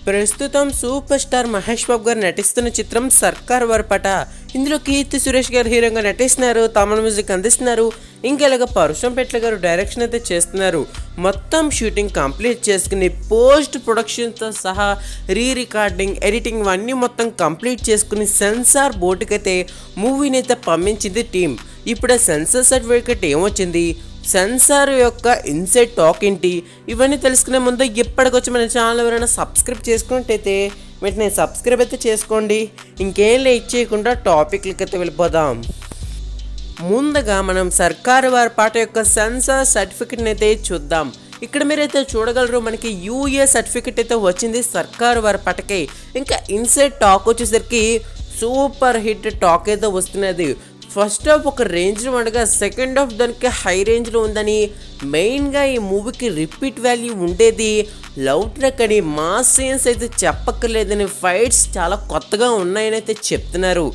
ప్రస్తుతం super star Mahesh బాబు గారు నటిస్తున్న చిత్రం సర్కార్ వరపట ఇందులో కీర్తి సురేష్ గారు హీరోగా నటిస్తున్నారు తమిళ మ్యూజిక్ అందిస్తున్నారు ఇంకెలాగ పరుషంపేట్ల గారు డైరెక్షన్ అయితే చేస్తున్నారు మొత్తం షూటింగ్ కంప్లీట్ చేసుకుని పోస్ట్ ప్రొడక్షన్తో సహా రీ రికార్డింగ్ ఎడిటింగ్ ఇవన్నీ మొత్తం కంప్లీట్ చేసుకుని సెన్సార్ బోర్డుకైతే మూవీని అయితే పంపించింది టీం ఇప్పుడు సెన్సార్ సర్టిఫికేట్ ఏమొచ్చింది సెన్సార్ యొక్క ఇన్సైడ్ టాక్ ఏంటి ఇవన్నీ తెలుసుకునే ముందు ఇప్పటికొచ్చి మన ఛానల్ ఎవరైనా సబ్స్క్రైబ్ చేసుకున్నట్టయితే వెంటనే సబ్స్క్రైబ్ అయితే చేసుకోండి ఇంకేం లేట్ చేయకుండా టాపిక్లకి అయితే వెళ్ళిపోదాం ముందుగా మనం సర్కారు వారి పాట యొక్క సెన్సార్ సర్టిఫికెట్ని అయితే చూద్దాం ఇక్కడ మీరైతే చూడగలరు మనకి యూఏ సర్టిఫికెట్ అయితే వచ్చింది సర్కారు వారి పాటకి ఇంకా ఇన్సైడ్ టాక్ వచ్చేసరికి సూపర్ హిట్ టాక్ అయితే వస్తున్నది ఫస్ట్ హాఫ్ ఒక రేంజ్లో ఉండగా సెకండ్ హాఫ్ దానికి హై రేంజ్లో ఉందని మెయిన్గా ఈ మూవీకి రిపీట్ వాల్యూ ఉండేది లవ్ ట్రక్ అని మాస్ సీన్స్ అయితే చెప్పక్కర్లేదని ఫైట్స్ చాలా కొత్తగా ఉన్నాయని అయితే చెప్తున్నారు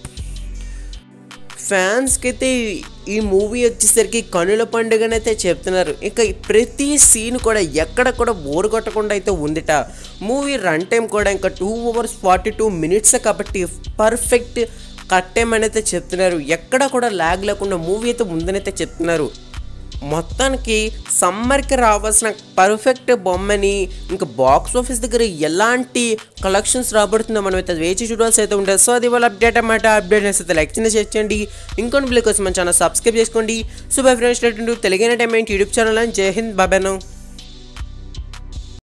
ఫ్యాన్స్కి అయితే ఈ మూవీ వచ్చేసరికి కనుల పండుగనైతే చెప్తున్నారు ఇక ప్రతి సీన్ కూడా ఎక్కడ కూడా బోర్ కొట్టకుండా అయితే ఉందిట మూవీ రన్ టైం కూడా ఇంకా two hours forty two minutes కాబట్టి పర్ఫెక్ట్ కట్ టైం అని అయితే చెప్తున్నారు ఎక్కడ కూడా ల్యాగ్ లేకుండా మూవీ అయితే ఉందనైతే చెప్తున్నారు మొత్తానికి సమ్మర్కి రావాల్సిన పర్ఫెక్ట్ బొమ్మని ఇంకా బాక్స్ ఆఫీస్ దగ్గర ఎలాంటి కలెక్షన్స్ రాబడుతుందో మనం అయితే వేచి చూడాల్సి అయితే ఉంటుంది సో అది వాళ్ళ అప్డేట్ అన్నమాట అప్డేట్ అయితే లైక్ చిన్న చేయండి ఇంకొన్ని బిల్ కోసం మన ఛానల్ సబ్స్క్రైబ్ చేసుకోండి so bye friends Telugu time YouTube channel అని జై హింద్ బాబాను